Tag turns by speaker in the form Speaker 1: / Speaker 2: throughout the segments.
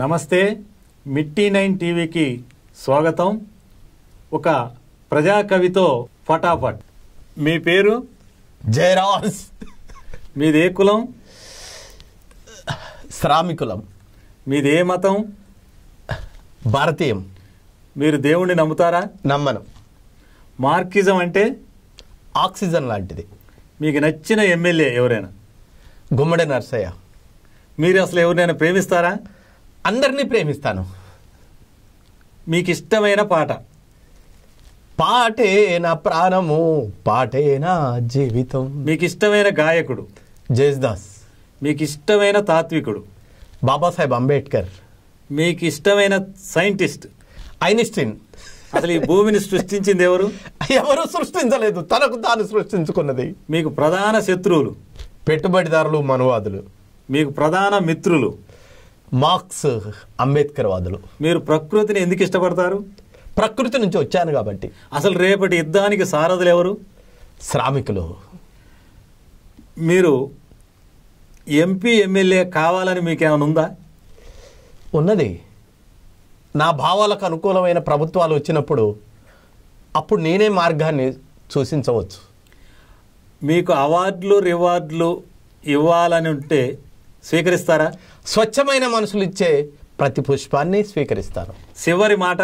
Speaker 1: నమస్తే మిట్టి నైన్ టీవీకి స్వాగతం ఒక ప్రజా కవితో ఫటాఫట్ మీ పేరు
Speaker 2: జయరాజ్
Speaker 1: మీది ఏ కులం
Speaker 2: శ్రామికులం
Speaker 1: మీది ఏ మతం
Speaker 2: భారతీయం
Speaker 1: మీరు దేవుణ్ణి నమ్ముతారా
Speaker 2: నమ్మను
Speaker 1: మార్కిజం అంటే
Speaker 2: ఆక్సిజన్ లాంటిది
Speaker 1: మీకు నచ్చిన ఎమ్మెల్యే ఎవరైనా
Speaker 2: గుమ్మడి నర్సయ్య
Speaker 1: మీరు అసలు ఎవరినైనా ప్రేమిస్తారా
Speaker 2: అందరినీ ప్రేమిస్తాను
Speaker 1: మీకు ఇష్టమైన పాట
Speaker 2: పాటే నా ప్రాణము పాటే నా జీవితం
Speaker 1: మీకు ఇష్టమైన గాయకుడు
Speaker 2: జయస్దాస్
Speaker 1: మీకు ఇష్టమైన తాత్వికుడు
Speaker 2: బాబాసాహెబ్ అంబేద్కర్
Speaker 1: మీకు ఇష్టమైన సైంటిస్ట్
Speaker 2: ఐనిస్టీన్
Speaker 1: అసలు ఈ భూమిని సృష్టించింది ఎవరు
Speaker 2: ఎవరు సృష్టించలేదు తనకు తాను సృష్టించుకున్నది
Speaker 1: మీకు ప్రధాన శత్రువులు
Speaker 2: పెట్టుబడిదారులు మనువాదులు
Speaker 1: మీకు ప్రధాన మిత్రులు
Speaker 2: మార్క్స్ అంబేద్కర్ వాదులు
Speaker 1: మీరు ప్రకృతిని ఎందుకు ఇష్టపడతారు
Speaker 2: ప్రకృతి నుంచి వచ్చాను కాబట్టి
Speaker 1: అసలు రేపటి యుద్ధానికి సారథులు ఎవరు
Speaker 2: శ్రామికులు
Speaker 1: మీరు ఎంపీ ఎమ్మెల్యే కావాలని మీకేమైనా ఉందా
Speaker 2: ఉన్నది నా భావాలకు అనుకూలమైన ప్రభుత్వాలు వచ్చినప్పుడు అప్పుడు నేనే మార్గాన్ని సూచించవచ్చు
Speaker 1: మీకు అవార్డులు రివార్డులు ఇవ్వాలని ఉంటే స్వీకరిస్తారా
Speaker 2: స్వచ్ఛమైన మనసులు ఇచ్చే ప్రతి పుష్పాన్ని స్వీకరిస్తాను
Speaker 1: చివరి మాట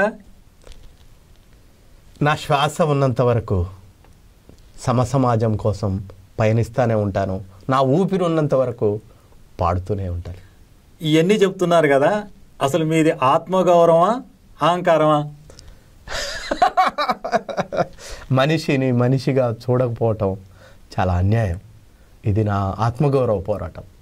Speaker 2: నా శ్వాస ఉన్నంత వరకు సమసమాజం కోసం పయనిస్తూనే ఉంటాను నా ఊపిరి ఉన్నంత వరకు పాడుతూనే ఉంటాను
Speaker 1: ఇవన్నీ చెప్తున్నారు కదా అసలు మీది ఆత్మగౌరవమా అహంకారమా
Speaker 2: మనిషిని మనిషిగా చూడకపోవటం చాలా అన్యాయం ఇది నా ఆత్మగౌరవ పోరాటం